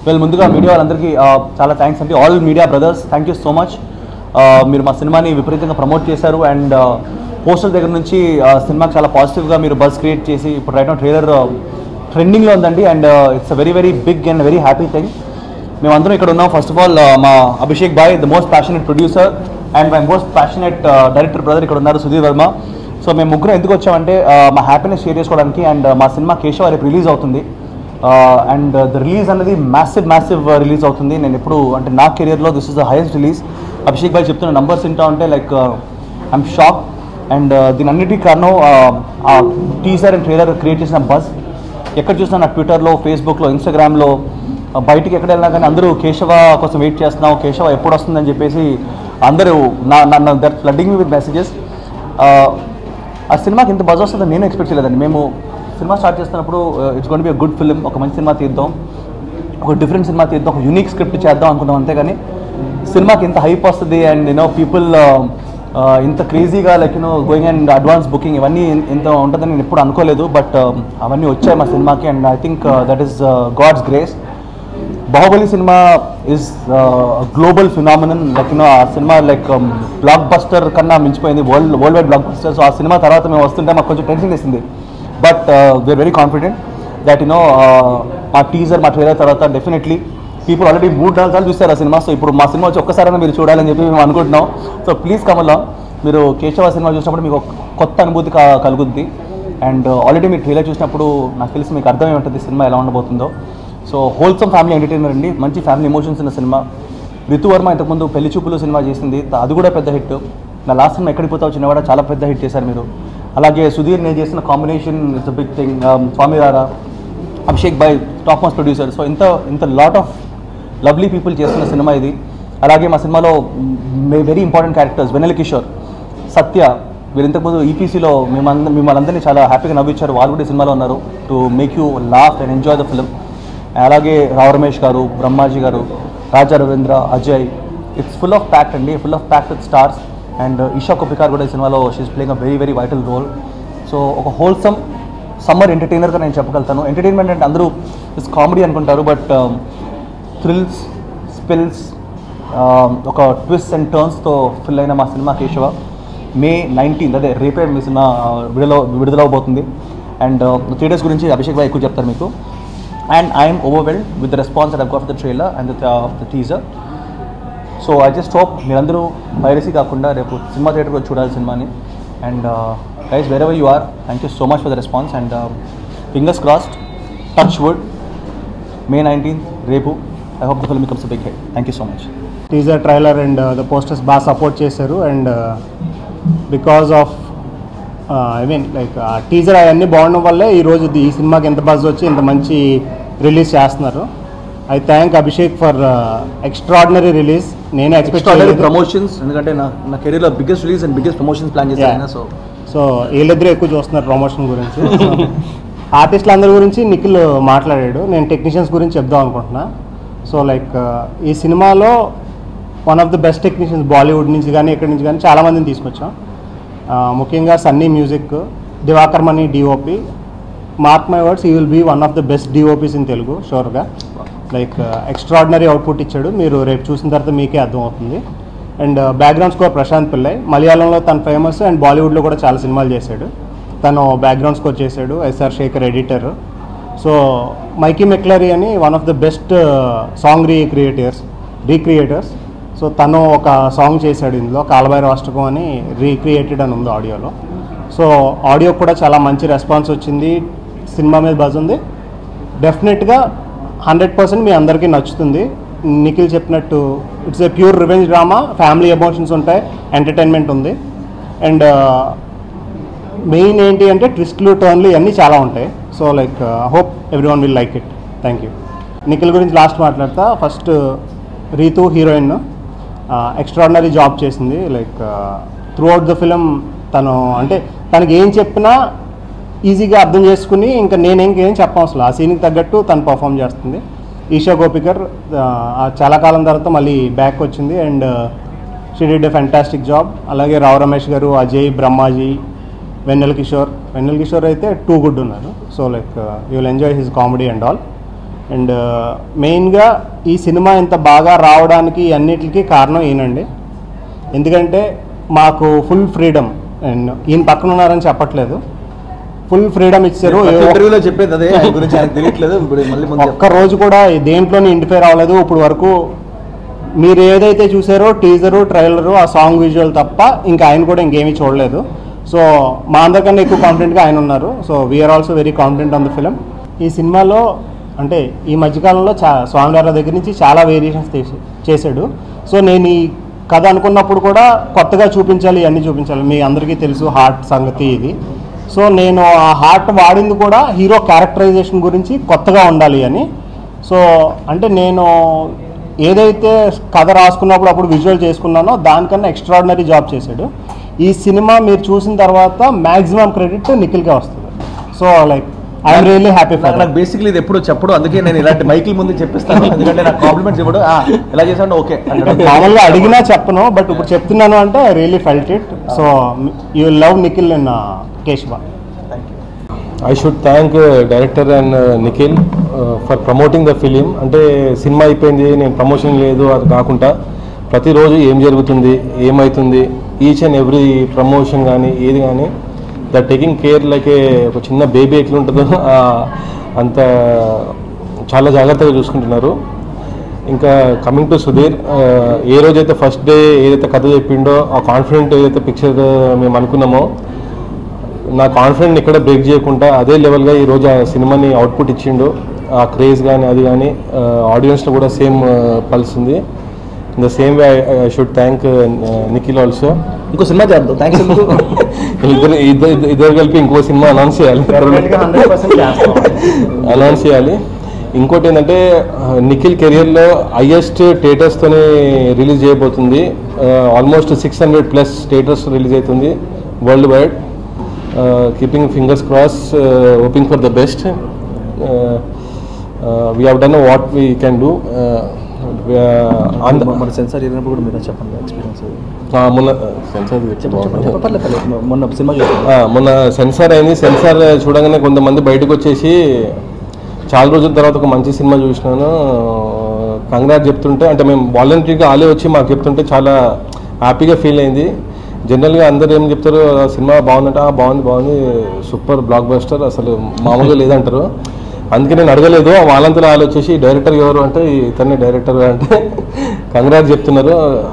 వీళ్ళు ముందుగా మీడియా వాళ్ళందరికీ ఆ, చాలా థ్యాంక్స్ అండి all media brothers thank you so much మీరు మా సినిమాని విపరీతంగా ప్రమోట్ చేశారు అండ్ పోస్టర్ దగ్గర నుంచి ఆ, సినిమాకి చాలా పాజిటివ్గా మీరు బస్ క్రియేట్ చేసి ఇప్పుడు రైట్ ట్రైలర్ ట్రెండింగ్లో ఉందండి and it's a very very big and very happy thing మేమందరం ఇక్కడ ఉన్నాం ఫస్ట్ ఆఫ్ ఆల్ మా Abhishek bhai the most passionate producer and my most passionate director brother ఇక్కడ ఉన్నారు సుధీర్ వర్మ సో మేము ముగ్గురు ఎందుకు వచ్చామంటే ఆ, మా హ్యాపీనెస్ షేర్ చేసుకోవడానికి అండ్ మా సినిమా కేశవ రేపు రిలీజ్ అవుతుంది అండ్ ద రిలీజ్ అనేది మ్యాసివ్ మ్యాసివ్ రిలీజ్ అవుతుంది నేను ఎప్పుడు అంటే నా కెరియర్లో this is the highest release Abhishek bhai చెప్తున్న నంబర్స్ వింటా ఉంటే లైక్ ఐఎమ్ షాక్ అండ్ దీని అన్నిటికీ కారణం ఆ టీజర్ అండ్ ట్రైలర్ క్రియేట్ చేసిన బజ్ ఎక్కడ చూసినా నా ట్విట్టర్లో ఫేస్బుక్లో ఇన్స్టాగ్రామ్లో బయటికి ఎక్కడ వెళ్ళినా కానీ అందరూ కేశవ కోసం వెయిట్ చేస్తున్నాం కేశవ ఎప్పుడు వస్తుందని చెప్పేసి అందరూ నా నన్ను దట్ ఫ్లడ్డింగ్ విత్ మెసేజెస్ ఆ సినిమాకి ఇంత బజ్ వస్తుందని నేను ఎక్స్పెక్ట్ చేయలేదండి మేము సినిమా స్టార్ట్ చేస్తున్నప్పుడు it's gonna be good film ఒక మంచి సినిమా తీద్దాం ఒక డిఫరెంట్ సినిమా తీద్దాం ఒక యూనిక్ స్క్రిప్ట్ చేద్దాం అనుకున్నాం అంతేగాని సినిమాకి ఇంత హైప్ వస్తుంది అండ్ యూనో పీపుల్ ఇంత క్రేజీగా like you know going and advance booking ఇవన్నీ ఇన్- ఇంత ఉంటుందని నేను ఎప్పుడు అనుకోలేదు బట్ అవన్నీ వచ్చాయి మా సినిమాకి and I think that is God's grace Baahubali సినిమా is global phenomenon like you know ఆ సినిమా లైక్ బ్లాక్ బస్టర్ కన్నా మించిపోయింది world worldwide blockbuster so ఆ సినిమా తర్వాత మేము వస్తుంటే మాకు కొంచెం టెన్షన్ వేసింది but we're very confident that you know మా టీజర్ మా ట్రైలర్ తర్వాత డెఫినెట్లీ పీపుల్ ఆల్రెడీ మూడు నాలుగు సార్లు చూస్తారు ఆ సినిమా సో ఇప్పుడు మా సినిమా వచ్చి ఒక్కసారైనా మీరు చూడాలని చెప్పి మేము అనుకుంటున్నాం సో ప్లీజ్ కమల్లా మీరు కేశవ సినిమా చూసినప్పుడు మీకు ఒక కొత్త అనుభూతి క- కలుగుద్ది అండ్ ఆల్రెడీ మీరు ట్రైలర్ చూసినప్పుడు నాకు తెలిసి మీకు అర్థమై ఉంటుంది సినిమా ఎలా ఉండబోతుందో సో హోల్సమ్ ఫ్యామిలీ ఎంటర్టైనర్ అండి మంచి ఫ్యామిలీ ఎమోషన్స్ ఉన్న సినిమా రితు వర్మ ఇంతకుముందు పెళ్లి చూపులు సినిమా చేసింది అది కూడా పెద్ద హిట్ నా లాస్ట్ సినిమా ఎక్కడికి పోతావు చిన్న కూడా చాలా పెద్ద హిట్ చేశారు మీరు అలాగే సుధీర్ నేను చేసిన combination it's big thing Swamy Rara Abhishek బాయ్ టాప్ మోస్ట్ ప్రొడ్యూసర్ సో ఇంత ఇంత లాట్ ఆఫ్ లవ్లీ పీపుల్ చేస్తున్న సినిమా ఇది అలాగే మా సినిమాలో very important characters Vennela Kishore Satya వీరు ఇంతకుముందు ఈపీసీలో మేమంద మిమ్మల్ని అందరినీ చాలా హ్యాపీగా నవ్వించారు వాళ్ళు కూడా ఈ సినిమాలో ఉన్నారు to make you laugh and enjoy the film అలాగే Rao Ramesh garu Brahmaji garu Raja Ravindra Ajay it's full of packed అండి full of packed with stars and Isha Koppikar కూడా ఈ సినిమాలో she's playing a very very vital role so ఒక హోల్సమ్ సమ్మర్ ఎంటర్టైనర్గా నేను చెప్పగలుగుతాను ఎంటర్టైన్మెంట్ అంటే అందరూ ఇట్స్ కామెడీ అనుకుంటారు బట్ థ్రిల్స్ స్పిల్స్ ఒక ట్విస్ట్ అండ్ టర్న్స్తో ఫిల్ అయిన మా సినిమా కేశవ మే నైన్టీన్త్ అదే రేపే మీ సినిమా విడుదల విడుదలవబోతుంది అండ్ త్రీ డేస్ గురించి అభిషేక్ భాయ్ ఎక్కువ చెప్తారు మీకు and I'm overwhelmed with the response at got the trailer and the teaser so I just hope మీరందరూ పైరసీ కాకుండా రేపు సినిమా థియేటర్ కూడా చూడాలి సినిమాని and guys wherever you are thank you so much for the response and fingers crossed touch wood May nineteenth రేపు I hope the film becomes big hit thank you so much teaser trailer and the posters బాగా support చేశారు and because of I mean like ఆ teaser అవన్నీ బాగుండడం వల్లే ఈరోజు ఈ సినిమాకి ఎంత బజ్ వచ్చి ఇంత మంచి రిలీజ్ చేస్తున్నారు I thank Abhishek for extraordinary release నేను ఎక్స్పెక్ట్ ఎక్స్ట్రాడనరీ చేయలేదు ప్రమోషన్స్ ఎందుకంటే నా నా కెరీర్లో biggest release and biggest promotions plan చేశాను సో సో వీళ్ళిద్దరూ ఎక్కువ చూస్తున్నారు ప్రమోషన్ గురించి ఆర్టిస్టులు అందరి గురించి నిఖిల్ మాట్లాడాడు నేను టెక్నీషియన్స్ గురించి చెప్దాం అనుకుంటున్నా సో లైక్ ఈ సినిమాలో one of the best technicians Bollywood నుంచి కానీ ఎక్కడి నుంచి కానీ చాలామందిని తీసుకొచ్చాం ఆ, ముఖ్యంగా Sunny music Diwakar Mani DOP Mark my words he will be one of the best DOPs in Telugu షూర్గా లైక్ ఎక్స్ట్రాడినరీ అవుట్పుట్ ఇచ్చాడు మీరు రేపు చూసిన తర్వాత మీకే అర్థమవుతుంది and background score Prashanth Pillai మలయాళంలో తను ఫేమస్ అండ్ బాలీవుడ్లో కూడా చాలా సినిమాలు చేశాడు తను బ్యాక్గ్రౌండ్ స్కోర్ చేశాడు SR Shekhar editor so Mikey McCleary అని one of the best song recreators recreators so తను ఒక సాంగ్ చేశాడు ఇందులో కాలబాయి రాష్ట్రకం అని రీక్రియేటెడ్ అని ఉంది ఆడియోలో సో ఆడియో కూడా చాలా మంచి రెస్పాన్స్ వచ్చింది సినిమా మీద బజ్ ఉంది డెఫినెట్గా హండ్రెడ్ పర్సెంట్ మీ అందరికీ నచ్చుతుంది నిఖిల్ చెప్పినట్టు it's a pure revenge drama family emotions ఉంటాయి ఎంటర్టైన్మెంట్ ఉంది అండ్ మెయిన్ ఏంటి అంటే ట్విస్ట్లు టర్న్లు ఇవన్నీ చాలా ఉంటాయి so like hope everyone will like it thank you Nikhil గురించి లాస్ట్ మాట్లాడతా first Ritu heroine extraordinary job చేసింది like throughout the film తను అంటే తనకి ఏం చెప్పినా ఈజీగా అర్థం చేసుకుని ఇంకా నేను ఇంకేం చెప్పవసరం ఆ సీన్కి తగ్గట్టు తను పర్ఫామ్ చేస్తుంది ఈషా గోపికర్ ఆ, చాలా కాలం తర్వాత మళ్ళీ బ్యాక్ వచ్చింది and she did a fantastic job అలాగే రావు రమేష్ గారు అజయ్ బ్రహ్మాజీ వెన్నెల కిషోర్ వెన్నెల కిషోర్ అయితే టూ గుడ్ ఉన్నారు so like you will enjoy his comedy and all and మెయిన్గా ఈ సినిమా ఇంత బాగా రావడానికి అన్నిటికీ కారణం ఈయనండి ఎందుకంటే మాకు ఫుల్ ఫ్రీడమ్ అండ్ ఈయన పక్కన ఉన్నారని చెప్పట్లేదు ఫుల్ ఫ్రీడమ్ ఇచ్చారు ఏ- ఇంటర్వ్యూలో చెప్పేది అదే ఆయన గురించి ఆయనకు తెలియట్లేదు ఇప్పుడు మళ్ళీ ముందు ఒక్క రోజు కూడా దేంట్లోనే ఇంటిఫైర్ అవ్వలేదు ఇప్పుడు వరకు మీరు ఏదైతే చూసారో టీజరు ట్రైలరు ఆ సాంగ్ విజువల్ తప్ప ఇంకా ఆయన కూడా ఇంకేమీ చూడలేదు సో మా అందరికన్నా ఎక్కువ కాన్ఫిడెంట్గా ఆయన ఉన్నారు so we're also very confident on the film ఈ సినిమాలో అంటే ఈ మధ్యకాలంలో చా స్వామివారి దగ్గర నుంచి చాలా వేరియేషన్స్ చేశాడు సో నేను ఈ కథ అనుకున్నప్పుడు కూడా కొత్తగా చూపించాలి అన్నీ చూపించాలి మీ అందరికీ తెలుసు హార్ట్ సంగతి ఇది సో నేను ఆ హార్ట్ వాడింది కూడా హీరో క్యారెక్టరైజేషన్ గురించి కొత్తగా ఉండాలి అని సో అంటే నేను ఏదైతే కథ రాసుకున్నప్పుడు అప్పుడు విజువల్ చేసుకున్నానో దానికన్నా ఎక్స్ట్రాడినరీ జాబ్ చేశాడు ఈ సినిమా మీరు చూసిన తర్వాత మ్యాక్సిమం క్రెడిట్ నిఖిల్కే వస్తుంది so like I'm really happy for నాకు బేసిక్లీ ఇది ఎప్పుడు చెప్పడు అందుకే నేను ఇలాంటి మైకిల్ ముందు చెప్పిస్తాను ఎందుకంటే నాకు కాంప్లిమెంట్స్ ఇవ్వడు "ఆ, ఎలా చేసాడు ఓకే మామూలుగా అడిగినా చెప్పను బట్ ఇప్పుడు చెప్తున్నాను అంటే I really felt it so you love Nikhil in Keshava I should thank director and Nikhil for promoting the film అంటే సినిమా అయిపోయింది నేను ప్రమోషన్ లేదు అది కాకుండా ప్రతిరోజు ఏం జరుగుతుంది ఏమవుతుంది ఈచ్ అండ్ ఎవ్రీ ప్రమోషన్ కానీ ఏది కానీ the taking care like a ఒక చిన్న బేబీ ఎట్లుంటుందో ఆ, అంత చాలా జాగ్రత్తగా చూసుకుంటున్నారు ఇంకా కమింగ్ టు సుధీర్ ఆ, ఏ రోజైతే ఫస్ట్ డే ఏదైతే కథ చెప్పిండో ఆ కాన్ఫిడెంట్ ఏదైతే పిక్చర్ మేము అనుకున్నామో నా కాన్ఫిడెంట్ ఇక్కడ బ్రేక్ చేయకుండా అదే లెవెల్గా ఈరోజు ఆ సినిమాని అవుట్పుట్ ఇచ్చిండు ఆ క్రేజ్ కానీ అది కానీ ఆడియన్స్లో కూడా సేమ్ పల్స్ ఉంది in the same way I should thank Nikhil also ఇంకో సినిమా చేద్దాం థ్యాంక్స్ ఇద్దరు ఇద్దరు ఇద్దరు కలిపి ఇంకో సినిమా అనౌన్స్ చేయాలి అనౌన్స్ చేయాలి ఇంకోటి ఏంటంటే ఆ, నిఖిల్ కెరియర్లో హయ్యెస్ట్ థియేటర్స్తోనే రిలీజ్ చేయబోతుంది almost six hundred plus theatres release అవుతుంది world wide keeping fingers cross hoping for the best we have done what we can do మన సెన్సార్ వెళ్ళినప్పుడు కూడా మీరు చెప్పండి ఎక్స్పీరియన్స్ మొన్న సెన్సార్ మొన్న సినిమా చూసాను ఆ, మొన్న సెన్సార్ అయింది సెన్సార్ చూడగానే కొంతమంది బయటకు వచ్చేసి చాలా రోజుల తర్వాత ఒక మంచి సినిమా చూసినాను కంగ్రాట్ చెప్తుంటే అంటే మేము వాలంటరీగా ఆలే వచ్చి మాకు చెప్తుంటే చాలా హ్యాపీగా ఫీల్ అయింది జనరల్గా అందరు ఏం చెప్తారు "ఆ సినిమా బాగుందంటే "ఆ, బాగుంది బాగుంది సూపర్ బ్లాక్ బస్టర్ అసలు మామూలుగా లేదంటారు అందుకే నేను అడగలేదు వాళ్ళంతా వాళ్ళు వచ్చేసి డైరెక్టర్ ఎవరు అంటే ఇతన్ని డైరెక్టర్ అంటే కంగ్రాట్ చెప్తున్నారు